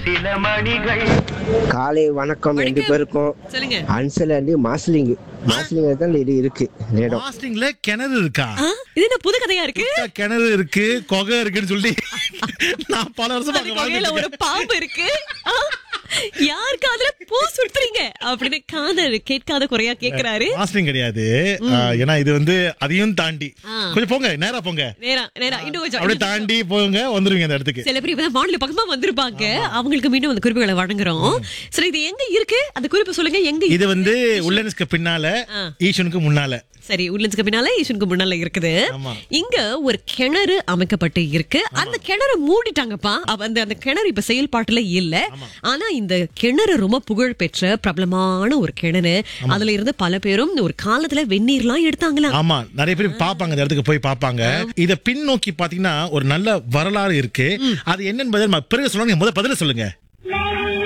சில மணிகள் காலை வணக்கம் ரெண்டு பேருக்கும் சொல்லுங்க அன்சல் அண்டி மாஸ்லிங் மாஸ்லிங் தான் இது இருக்கு இந்த இடம் மாஸ்டிங்ல கிணறு இருக்கா ஆ, இது என்ன புது கதையா இருக்கு கிணறு இருக்கு கொகை இருக்குன்னு சொல்லி நான் பல வருஷமா அது அங்க வகையில ஒரு வாழ்ந்துட்டு பாம்பு இருக்கு ஆ, யார் காதுல பூ சுத்துறீங்க அப்படின்னு காதல் கேட்காத குறையா கேக்குறாரு இருக்கேன். மாஸ்டிங் கிடையாது ஆ, ஏன்னா இது வந்து அதையும் தாண்டி ஆ. கொஞ்சம் போங்க நேரா போங்க நேரா நேரா இன்னும் கொஞ்சம் அப்படியே இன்னும் கொஞ்சம். தாண்டி போங்க வந்துருவீங்க அந்த இடத்துக்கு சில பேர் இப்பதான் வானிலை பக்கமா வந்திருப்பாங்க அவங்களுக்கு மீண்டும் அந்த குறிப்புகளை வழங்குறோம் சரி இது எங்க இருக்கு அந்த குறிப்பு சொல்லுங்க எங்க இது வந்து உள்ளனுக்கு பின்னால ஆ. ஈஷனுக்கு முன்னால சரி உள்ளன்ஸ்க்கு பின்னால ஈஸ்வனுக்கு முன்னால இருக்குது ஆமா. இங்க ஒரு கிணறு அமைக்கப்பட்டு இருக்கு அந்த கிணறு மூடிட்டாங்கப்பா அப்ப அந்த அந்த கிணறு இப்ப செயல்பாட்டுல இல்ல ஆனா இந்த கிணறு ரொம்ப புகழ் பெற்ற பிரபலமான ஒரு கிணறு அதுல இருந்து பல பேரும் ஒரு காலத்துல வெந்நீர்லாம் எடுத்தாங்களாம் ஆமா நிறைய பேர் பாப்பாங்க அந்த இடத்துக்கு போய் பாப்பாங்க இத பின்னோக்கி பாத்தீங்கன்னா ஒரு நல்ல வரலாறு இருக்கு அது என்னன்னு பதில் பிறகு சொல்லுங்க முதல் பதில சொல்லுங்க